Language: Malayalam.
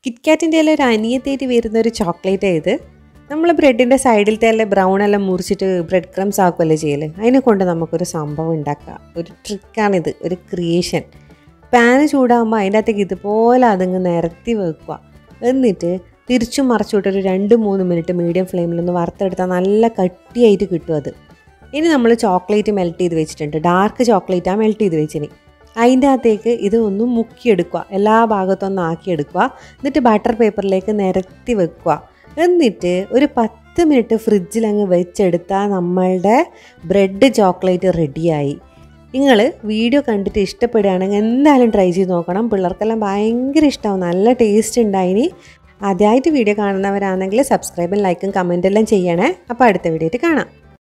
കിറ്റ്കാറ്റിൻ്റെ ഒരു അനിയത്തേറ്റ് വരുന്ന ഒരു ചോക്ലേറ്റ് ഇത് നമ്മൾ ബ്രെഡിൻ്റെ സൈഡിലത്തെ എല്ലാം ബ്രൗൺ എല്ലാം മുറിച്ചിട്ട് ബ്രെഡ് ക്രംസ് ആക്കുമല്ലേ ചെയ്യല് അതിനെ കൊണ്ട് നമുക്കൊരു സംഭവം ഉണ്ടാക്കാം ഒരു ട്രിക്കാണിത് ഒരു ക്രിയേഷൻ പാന് ചൂടാകുമ്പോൾ അതിൻ്റെ അകത്തേക്ക് ഇതുപോലെ അതങ്ങ് നിരത്തി വെക്കുക എന്നിട്ട് തിരിച്ചും മറച്ചുവിട്ട് ഒരു രണ്ട് മൂന്ന് മിനിറ്റ് മീഡിയം ഫ്ലെയിമിലൊന്ന് വറുത്തെടുത്താൽ നല്ല കട്ടിയായിട്ട് കിട്ടും അത് ഇനി നമ്മൾ ചോക്ലേറ്റ് മെൽറ്റ് ചെയ്ത് വെച്ചിട്ടുണ്ട് ഡാർക്ക് ചോക്ലേറ്റാണ് മെൽറ്റ് ചെയ്ത് വെച്ചിന് അതിൻ്റെ അകത്തേക്ക് ഇത് ഒന്ന് മുക്കിയെടുക്കുക എല്ലാ ഭാഗത്തും ഒന്ന് ആക്കിയെടുക്കുക എന്നിട്ട് ബട്ടർ പേപ്പറിലേക്ക് നിരത്തി വെക്കുക എന്നിട്ട് ഒരു പത്ത് മിനിറ്റ് ഫ്രിഡ്ജിൽ അങ്ങ് വെച്ചെടുത്താൽ നമ്മളുടെ ബ്രെഡ് ചോക്ലേറ്റ് റെഡിയായി നിങ്ങൾ വീഡിയോ കണ്ടിട്ട് ഇഷ്ടപ്പെടുകയാണെങ്കിൽ എന്തായാലും ട്രൈ ചെയ്ത് നോക്കണം പിള്ളേർക്കെല്ലാം ഭയങ്കര ഇഷ്ടമാവും നല്ല ടേസ്റ്റ് ഉണ്ടായിനി ആദ്യമായിട്ട് വീഡിയോ കാണുന്നവരാണെങ്കിൽ സബ്സ്ക്രൈബും ലൈക്കും കമൻറ്റെല്ലാം ചെയ്യണേ അപ്പോൾ അടുത്ത വീഡിയോയിട്ട് കാണാം